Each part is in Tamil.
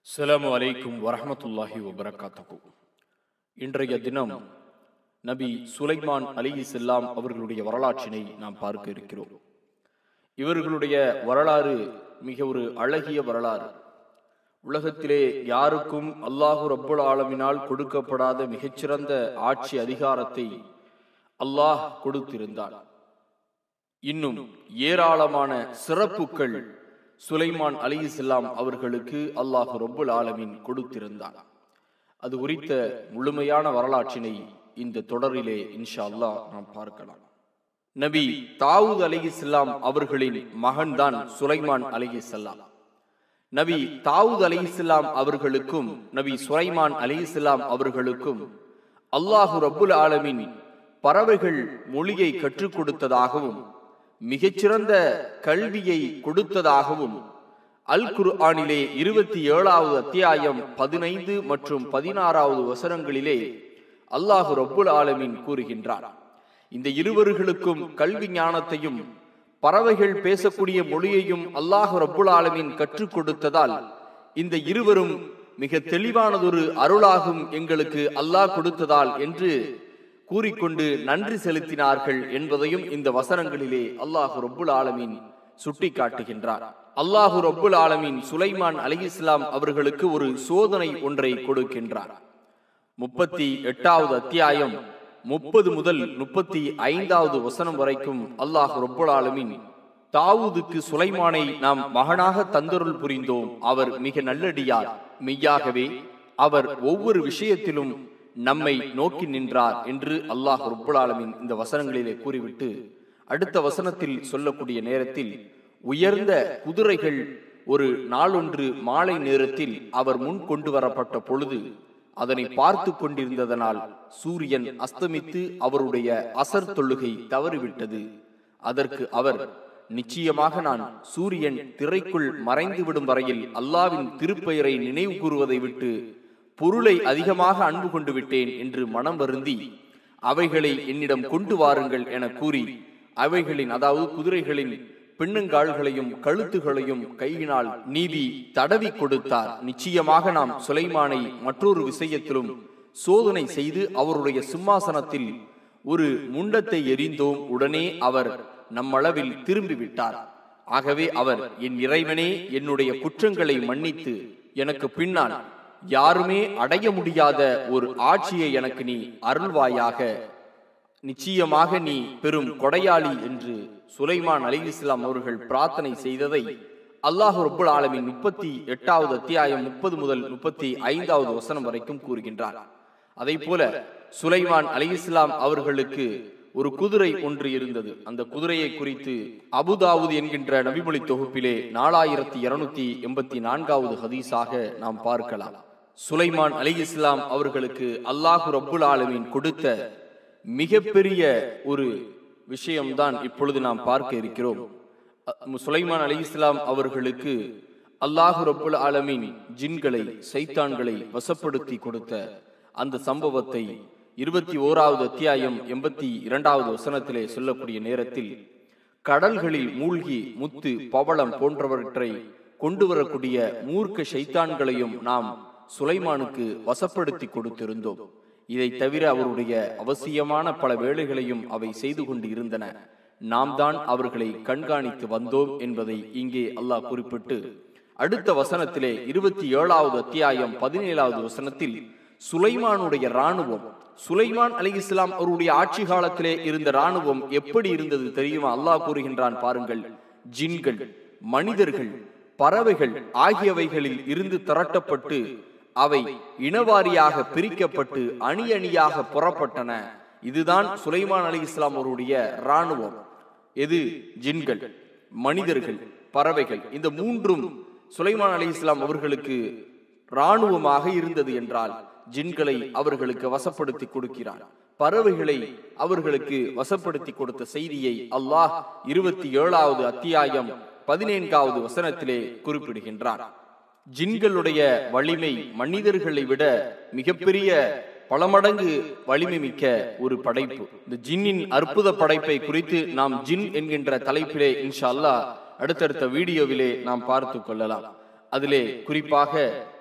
அஸ்ஸலாமு அலைக்கும் வரஹ்மத்துல்லாஹி வபரகாத்துஹு இன்றைய தினம் நபி சுலைமான் அலிஹிஸ்ஸலாம் அவர்களுடைய வரலாற்றினை நாம் பார்க்க இருக்கிறோம் இவர்களுடைய வரலாறு மிக ஒரு அழகிய வரலாறு உலகத்திலே யாருக்கும் அல்லாஹு ரப்புல் ஆலமினால் கொடுக்கப்படாத மிகச்சிறந்த ஆட்சி அதிகாரத்தை அல்லாஹ் கொடுத்திருந்தான் இன்னும் ஏராளமான சிறப்புகள் சுலைமான் அலிஇஸ்லாம் அவர்களுக்கு அல்லாஹு ரப்புல் ஆலமீன் கொடுத்திருந்தான் அது குறித்த முழுமையான வரலாற்றினை இந்த தொடரிலே இன்ஷா அல்லாஹ் நாம் பார்க்கலாம் நபி தாவூத் அலிஇஸ்லாம் அவர்களின் மகன்தான் சுலைமான் அலிஇஸ்லாம் நபி தாவூத் அலிஇஸ்லாம் அவர்களுக்கும் நபி சுலைமான் அலிஇஸ்லாம் அவர்களுக்கும் அல்லாஹு ரப்புல் ஆலமீன் பறவைகள் மொழியை கற்றுக் கொடுத்ததாகவும் மிகச்சிறந்த கல்வியை கொடுத்ததாகவும் அல் குர்ஆனிலே இருபத்தி ஏழாவது அத்தியாயம் பதினைந்து மற்றும் பதினாறாவது வசனங்களிலே அல்லாஹு ரப்புல் ஆலமீன் கூறுகின்றார் இந்த இருவர்களுக்கும் கல்வி ஞானத்தையும் பறவைகள் பேசக்கூடிய மொழியையும் அல்லாஹு ரப்புல் ஆலமீன் கற்றுக் கொடுத்ததால் இந்த இருவரும் மிக தெளிவானதொரு அருளாகும் எங்களுக்கு அல்லாஹ் கொடுத்ததால் என்று கூறிக்கொண்டு நன்றி செலுத்தினார்கள் என்பதையும் இந்த வசனங்களிலே அல்லாஹு ரப்புல் ஆலமீன் சுட்டி காட்டுகின்றார் அல்லாஹு ரப்புல் ஆலமீன் சுலைமான் அலி இஸ்லாம் அவர்களுக்கு ஒரு சோதனை ஒன்றை கொடுக்கின்றார் முப்பத்தி எட்டாவது அத்தியாயம் முப்பது முதல் முப்பத்தி ஐந்தாவது வசனம் வரைக்கும் அல்லாஹ் ரப்புல் ஆலமீன் தாவூதுக்கு சுலைமானை நாம் மகனாக தந்தருள் புரிந்தோம் அவர் மிக நல்லடியார் மெய்யாகவே அவர் ஒவ்வொரு விஷயத்திலும் நம்மை நோக்கி நின்றார் என்று அல்லாஹ் ரப்புல் ஆலமீன் இந்த வசனங்களிலே கூறிவிட்டு அடுத்த வசனத்தில் சொல்லக்கூடிய நேரத்தில் உயர்ந்த குதிரைகள் ஒரு நாளொன்று மாலை நேரத்தில் அவர் முன் கொண்டு வரப்பட்ட பொழுது அதனை பார்த்து கொண்டிருந்ததனால் சூரியன் அஸ்தமித்து அவருடைய அசர் தொழுகை தவறிவிட்டது அதற்கு அவர் நிச்சயமாக நான் சூரியன் திரைக்குள் மறைந்துவிடும் வரையில் அல்லாவின் திருப்பெயரை நினைவு கூறுவதை விட்டு பொருளை அதிகமாக அன்பு கொண்டு விட்டேன் என்று மனம் வருந்தி அவைகளை என்னிடம் கொண்டு வாருங்கள் என கூறி அவைகளின் அதாவது குதிரைகளின் பெண்ணுங்கால்களையும் கழுத்துகளையும் கையினால் நீதி தடவி கொடுத்தார் நிச்சயமாக நாம் சுலைமானை மற்றொரு விஷயத்திலும் சோதனை செய்து அவருடைய சிம்மாசனத்தில் ஒரு முண்டத்தை எரிந்தோம் உடனே அவர் நம்மளவில் திரும்பிவிட்டார் ஆகவே அவர் என் இறைவனே என்னுடைய குற்றங்களை மன்னித்து எனக்கு பின்னால் யாருமே அடைய முடியாத ஒரு ஆட்சியை எனக்கு நீ அருள்வாயாக நிச்சயமாக நீ பெரும் கொடையாளி என்று சுலைமான் அலி இஸ்லாம் அவர்கள் பிரார்த்தனை செய்ததை அல்லாஹு ரப்புல் ஆலமின் முப்பத்தி எட்டாவது அத்தியாயம் முப்பது முதல் முப்பத்தி ஐந்தாவது வசனம் வரைக்கும் கூறுகின்றார் அதை போல சுலைமான் அலி இஸ்லாம் அவர்களுக்கு ஒரு குதிரை ஒன்று இருந்தது அந்த குதிரையை குறித்து அபுதாவுத் என்கின்ற நபிமொழி தொகுப்பிலே நாலாயிரத்தி இருநூத்தி எண்பத்தி நான்காவது ஹதீஸாக நாம் பார்க்கலாம் சுலைமான் அலி இஸ்லாம் அவர்களுக்கு அல்லாஹு ரப்புல் ஆலமீன் கொடுத்த மிகப்பெரிய ஒரு விஷயம்தான் இப்பொழுது நாம் பார்க்க இருக்கிறோம் சுலைமான் அலி இஸ்லாம் அவர்களுக்கு அல்லாஹு ரப்புல் ஆலமீன் ஜின்களை சைத்தான்களை வசப்படுத்தி கொடுத்த அந்த சம்பவத்தை இருபத்தி ஓராவது அத்தியாயம் எண்பத்தி இரண்டாவது வசனத்திலே சொல்லக்கூடிய நேரத்தில் கடல்களில் மூழ்கி முத்து பவளம் போன்றவற்றை கொண்டு வரக்கூடிய மூர்க்க சைத்தான்களையும் நாம் சுலைமானுக்கு வசப்படுத்தி கொடுத்திருந்தோம் இதை தவிர அவருடைய அவசியமான பல வேலைகளையும் அவை செய்து கொண்டு இருந்தன நாம் தான் அவர்களை கண்காணித்து வந்தோம் என்பதை இங்கே அல்லாஹ் குறிப்பிட்டு அடுத்த வசனத்திலே இருபத்தி ஏழாவது அத்தியாயம் பதினேழாவது வசனத்தில் சுலைமானுடைய ராணுவம் சுலைமான் அலி இஸ்லாம் அவருடைய ஆட்சி காலத்திலே இருந்த ராணுவம் எப்படி இருந்தது தெரியுமா அல்லாஹ் கூறுகின்றான் பாருங்கள் ஜின்கள் மனிதர்கள் பறவைகள் ஆகியவைகளில் இருந்து திரட்டப்பட்டு அவை இனவாரியாக பிரிக்கப்பட்டு அணி அணியாக புறப்பட்டன இதுதான் சுலைமான் அலி இஸ்லாம் அவருடைய ராணுவம் எது ஜின்கள் மனிதர்கள் பறவைகள் இந்த மூன்றும் சுலைமான் அலி இஸ்லாம் அவர்களுக்கு ராணுவமாக இருந்தது என்றால் ஜின்களை அவர்களுக்கு வசப்படுத்தி கொடுக்கிறார் பறவைகளை அவர்களுக்கு வசப்படுத்தி கொடுத்த செய்தியை அல்லாஹ் இருபத்தி ஏழாவது அத்தியாயம் பதினேன்காவது வசனத்திலே குறிப்பிடுகின்றார் ஜின்களுடைய வலிமை மனிதர்களை விட மிகப்பெரிய பல மடங்கு வலிமை மிக்க ஒரு படைப்பு இந்த ஜின்னின் அற்புத படைப்பை குறித்து நாம் ஜின் என்கின்ற தலைப்பிலே இன்ஷா அல்லாஹ் அடுத்தடுத்த வீடியோவிலே நாம் பார்த்து கொள்ளலாம் அதிலே குறிப்பாக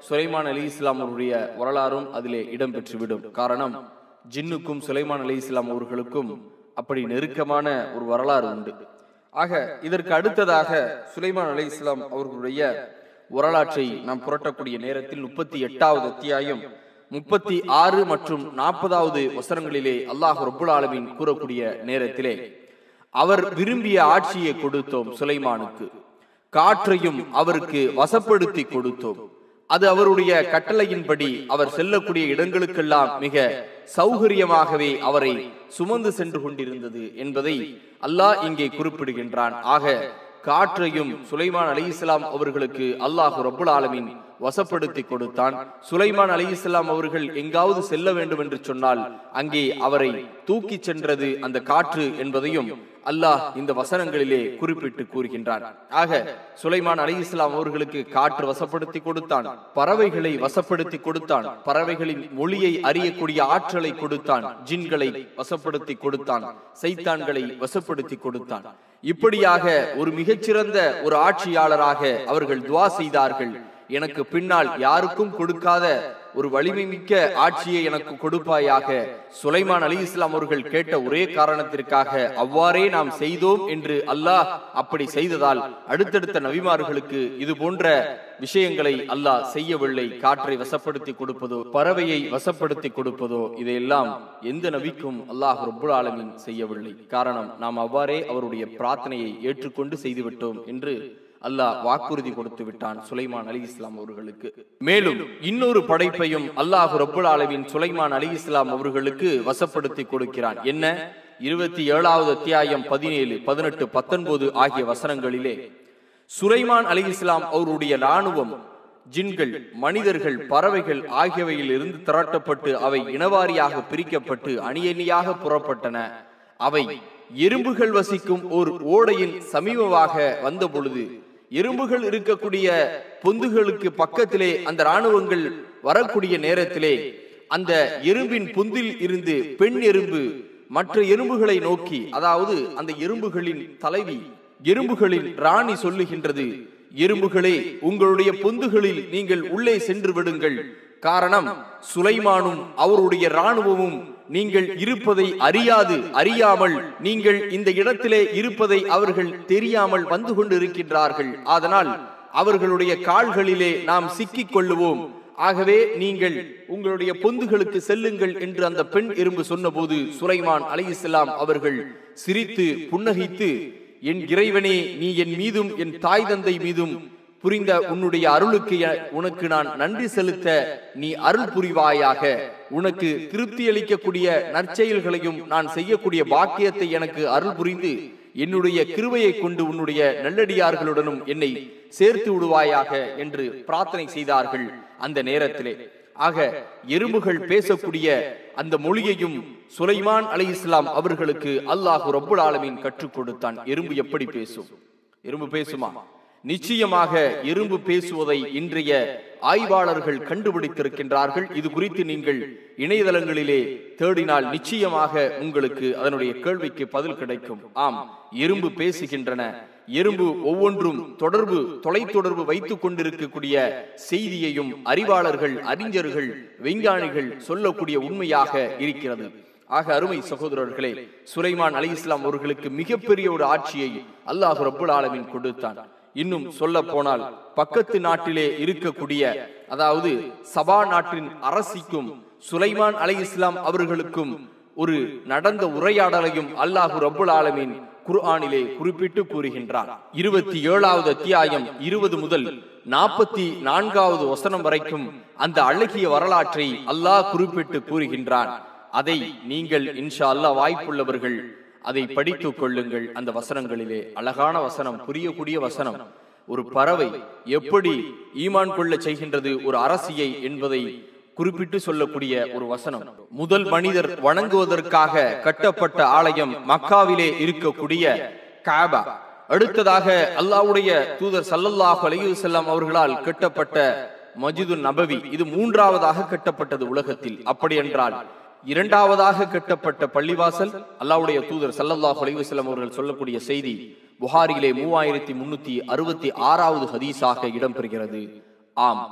சுலைமான் அலி இஸ்லாம் அவருடைய வரலாறும் அதிலே இடம்பெற்றுவிடும் காரணம் ஜின்னுக்கும் சுலைமான் அலி இஸ்லாம் அவர்களுக்கும் அப்படி நெருக்கமான ஒரு வரலாறு உண்டு ஆக இதற்கு அடுத்ததாக சுலைமான் அலி இஸ்லாம் அவர்களுடைய வரலாற்றை நாம் புரட்டக்கூடிய நேரத்தில் முப்பத்தி எட்டாவது அத்தியாயம் முப்பத்தி ஆறு மற்றும் நாற்பதாவது வசனங்களிலே அல்லாஹ் ரபுல் ஆலமீன் கூறக்கூடிய நேரத்திலே அவர் விரும்பிய ஆட்சியை கொடுத்தோம் சுலைமானுக்கு காற்றையும் அவருக்கு வசப்படுத்தி கொடுத்தோம் அது அவருடைய கட்டளையின்படி அவர் செல்லக்கூடிய இடங்களுக்கெல்லாம் மிக சௌகரியமாகவே அவரை சுமந்து சென்று கொண்டிருந்தது என்பதை அல்லாஹ் இங்கே குறிப்பிடுகின்றான் ஆக காற்றையும் சுலைமான் அலி இஸ்லாம் அவர்களுக்கு அல்லாஹ் ரபுல் ஆலமின் வசப்படுத்தி கொடுத்தான் சுலைமான் அலி இஸ்லாம் அவர்கள் எங்காவது செல்ல வேண்டும் என்று சொன்னால் அங்கே அவரை தூக்கி சென்றது அந்த காற்று என்பதையும் அல்லாஹ் இந்த வசனங்களிலே குறிப்பிட்டு கூறுகின்றான் ஆக சுலைமான் அலி இஸ்லாம் அவர்களுக்கு காற்று வசப்படுத்தி கொடுத்தான் பறவைகளை வசப்படுத்தி கொடுத்தான் பறவைகளின் மொழியை அறியக்கூடிய ஆற்றலை கொடுத்தான் ஜின்களை வசப்படுத்தி கொடுத்தான் சைத்தான்களை வசப்படுத்தி கொடுத்தான் இப்படியாக ஒரு மிகச்சிறந்த ஒரு ஆட்சியாளராக அவர்கள் துவா செய்தார்கள் எனக்கு பின்னால் யாருக்கும் கொடுக்காத ஒரு வலிமை மிக்க ஆட்சியை எனக்கு கொடுப்பாயாக சுலைமான் அலி இஸ்லாம் அவர்கள் கேட்ட ஒரே காரணத்திற்காக அவ்வாறே நாம் செய்தோம் என்று அல்லாஹ் அப்படி செய்ததால் அடுத்தடுத்த நபிமார்களுக்கு இது போன்ற விஷயங்களை அல்லாஹ் செய்யவில்லை காற்றை வசப்படுத்தி கொடுப்பதோ பறவையை வசப்படுத்தி கொடுப்பதோ இதையெல்லாம் எந்த நபிக்கும் அல்லாஹ் ரப்புல் ஆலமின் செய்யவில்லை காரணம் நாம் அவ்வாறே அவருடைய பிரார்த்தனையை ஏற்றுக்கொண்டு செய்துவிட்டோம் என்று அல்லாஹ் வாக்குறுதி கொடுத்து விட்டான் சுலைமான் அலி இஸ்லாம் அவர்களுக்கு மேலும் இன்னொரு படைப்பையும் அல்லாஹ் ரப்புல் ஆலமின் சுலைமான் அலி இஸ்லாம் அவர்களுக்கு வசப்படுத்தி கொடுக்கிறான் என்ன இருபத்தி ஏழாவது அத்தியாயம் பதினேழு பதினெட்டு பத்தொன்பது ஆகிய வசனங்களிலே சுலைமான் அலி இஸ்லாம் அவருடைய ராணுவம் ஜின்கள் மனிதர்கள் பறவைகள் ஆகியவையில் இருந்து திரட்டப்பட்டு அவை இனவாரியாக பிரிக்கப்பட்டு அணியணியாக புறப்பட்டன அவை எறும்புகள் வசிக்கும் ஒரு ஓடையின் சமீபமாக வந்த பொழுது எறும்புகள் இருக்கக்கூடிய பொந்துகளுக்கு பக்கத்திலே அந்த ராணுவங்கள் வரக்கூடிய நேரத்திலே அந்த எறும்பின் பொந்தில் இருந்து பெண் எறும்பு மற்ற எறும்புகளை நோக்கி அதாவது அந்த எறும்புகளின் தலைவி எறும்புகளின் ராணி சொல்லுகின்றது எறும்புகளே உங்களுடைய பொந்துகளில் நீங்கள் உள்ளே சென்று விடுங்கள் காரணம் சுலைமானும் அவருடைய ராணுவமும் நீங்கள் இருப்பதை அறியாது அறியாமல் நீங்கள் இந்த இடத்திலே இருப்பதை அவர்கள் தெரியாமல் வந்து கொண்டிருக்கின்றார்கள் அதனால் அவர்களுடைய கால்களிலே நாம் சிக்கிக் கொள்ளுவோம் ஆகவே நீங்கள் உங்களுடைய பொந்துகளுக்கு செல்லுங்கள் என்று அந்த பெண் எறும்பு சொன்னபோது சுலைமான் அலி இஸ்லாம் அவர்கள் சிரித்து புன்னகைத்து என் இறைவனே நீ என் மீதும் என் தாய் தந்தை மீதும் புரிந்த உன்னுடைய அருளுக்கு உனக்கு நான் நன்றி செலுத்த நீ அருள் புரிவாயாக உனக்கு திருப்தி அளிக்கக்கூடிய நற்செயல்களையும் நான் செய்யக்கூடிய பாக்கியத்தை எனக்கு அருள் புரிந்து என்னுடைய கிருவையை கொண்டு உன்னுடைய நல்லடியார்களுடனும் என்னை சேர்த்து விடுவாயாக என்று பிரார்த்தனை செய்தார்கள் அந்த நேரத்திலே ஆக எறும்புகள் பேசக்கூடிய அந்த மொழியையும் சுலைமான் அலி இஸ்லாம் அவர்களுக்கு அல்லாஹு ரப்புல் ஆலமீன் கற்றுக் கொடுத்தான் எறும்பு எப்படி பேசும் எறும்பு பேசுமா நிச்சயமாக எறும்பு பேசுவதை இன்றைய ஆய்வாளர்கள் கண்டுபிடித்திருக்கின்றார்கள் இது குறித்து நீங்கள் இணையதளங்களிலே தேடினால் நிச்சயமாக உங்களுக்கு அதனுடைய கேள்விக்கு பதில் கிடைக்கும் ஆம் எறும்பு பேசுகின்றன எறும்பு ஒவ்வொன்றும் தொடர்பு தொலைத்தொடர்பு வைத்துக் கொண்டிருக்கக்கூடிய செய்தியையும் அறிவாளர்கள் அறிஞர்கள் விஞ்ஞானிகள் சொல்லக்கூடிய உண்மையாக இருக்கிறது ஆக அருமை சகோதரர்களே சுலைமான் அலி இஸ்லாம் அவர்களுக்கு மிகப்பெரிய ஒரு ஆட்சியை அல்லாஹ் ரப்புல் ஆலமின் கொடுத்தான் இன்னும் சொல்ல போனால் பக்கத்து நாட்டிலே இருக்கக்கூடிய அதாவது சபா நாட்டின் அரசிக்கும் சுலைமான் அலை இஸ்லாம் அவர்களுக்கும் ஒரு நடந்த உரையாடலையும் அல்லாஹு ரப்புல் ஆலமீன் குர்ஆனிலே குறிப்பிட்டு கூறுகின்றார் இருபத்தி ஏழாவது அத்தியாயம் இருபது முதல் நாற்பத்தி நான்காவது வசனம் வரைக்கும் அந்த அழகிய வரலாற்றை அல்லாஹ் குறிப்பிட்டு கூறுகின்றான் அதை நீங்கள் இன்ஷா அல்லாஹ் வாய்ப்புள்ளவர்கள் அதை படித்துக் கொள்ளுங்கள் அந்த வசனங்களிலே அழகான வசனம் புரியக்கூடிய வசனம் ஒரு பறவை எப்படி ஈமான் கொள்ள செய்கின்றது ஒரு அரசியை என்பதை குறிப்பிட்டு சொல்லக்கூடிய ஒரு வசனம் முதல் மனிதர் வணங்குவதற்காக கட்டப்பட்ட ஆலயம் மக்காவிலே இருக்கக்கூடிய காபா அடுத்ததாக அல்லாவுடைய தூதர் சல்லல்லாஹு அலைஹி வஸல்லம் அவர்களால் கட்டப்பட்ட மஜிது நபவி இது மூன்றாவதாக கட்டப்பட்டது உலகத்தில் அப்படி என்றால் இரண்டாவதாக கட்டப்பட்ட பள்ளிவாசல் அல்லாவுடைய தூதர் சல்லல்லாஹு அலைஹி வஸல்லம் அவர்கள் சொல்லக்கூடிய செய்தி புகாரியிலே மூவாயிரத்தி முன்னூத்தி அறுபத்தி ஆறாவது ஹதீஸாக இடம்பெறுகிறது ஆம்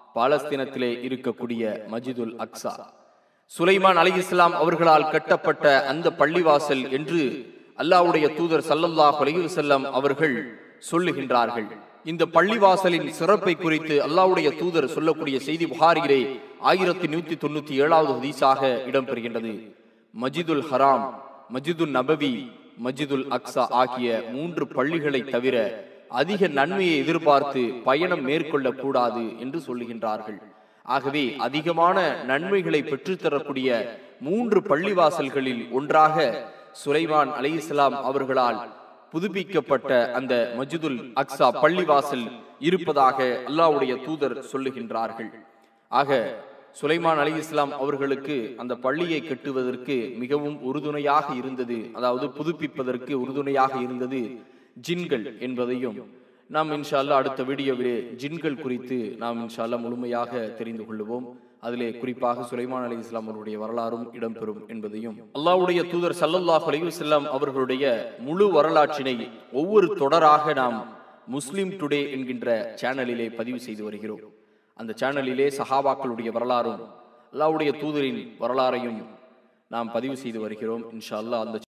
பாலஸ்தீனத்திலே இருக்கக்கூடிய மஜிதுல் அக்ஸா சுலைமான் அலி இஸ்லாம் அவர்களால் கட்டப்பட்ட அந்த பள்ளிவாசல் என்று அல்லாஹ்வுடைய தூதர் சல்லல்லாஹு அலைஹி வஸல்லம் அவர்கள் சொல்லுகின்றார்கள் இந்த பள்ளிவாசலின் சிறப்பை குறித்து அல்லாஹ்வுடைய தூதர் சொல்லக்கூடிய செய்தி புகாரிலே ஆயிரத்தி நூத்தி தொண்ணூத்தி ஏழாவது ஹதீஸாக இடம்பெறுகின்றது மஜிதுல் ஹராம் மஜிதுல் நபவி மஜிதுல் அக்ஸா ஆகிய மூன்று பள்ளிகளை தவிர அதிக நன்மையை எதிர்பார்த்து பயணம் மேற்கொள்ளக் கூடாது என்று சொல்லுகின்றார்கள் ஆகவே அதிகமான நன்மைகளை பெற்றுத்தரக்கூடிய மூன்று பள்ளிவாசல்களில் ஒன்றாக சுலைமான் அலி இஸ்லாம் அவர்களால் புதுப்பிக்கப்பட்ட அந்த மஜிதுல் அக்ஸா பள்ளிவாசல் இருப்பதாக அல்லாஹ்வுடைய தூதர் சொல்லுகின்றார்கள் ஆக சுலைமான் அலி இஸ்லாம் அவர்களுக்கு அந்த பள்ளியை கட்டுவதற்கு மிகவும் உறுதுணையாக இருந்தது அதாவது புதுப்பிப்பதற்கு உறுதுணையாக இருந்தது ஜின்கள் என்பதையும் நாம் இன்ஷா அல்லாஹ் அடுத்த வீடியோவிலே ஜின்கள் குறித்து நாம் இன்ஷா அல்லாஹ் முழுமையாக தெரிந்து கொள்ளுவோம் அதிலே குறிப்பாக சுலைமான் அலி இஸ்லாம் அவருடைய வரலாறும் இடம்பெறும் என்பதையும் அல்லாஹ்வுடைய தூதர் சல்லல்லாஹு அலைஹி வஸல்லம் அவர்களுடைய முழு வரலாற்றினை ஒவ்வொரு தொடராக நாம் முஸ்லிம் டுடே என்கின்ற சேனலிலே பதிவு செய்து வருகிறோம் அந்த சேனலிலே சஹாபாக்களுடைய வரலாறும் அல்லாஹ்வுடைய தூதரின் வரலாறையும் நாம் பதிவு செய்து வருகிறோம் இன்ஷா அல்லாஹ் அந்த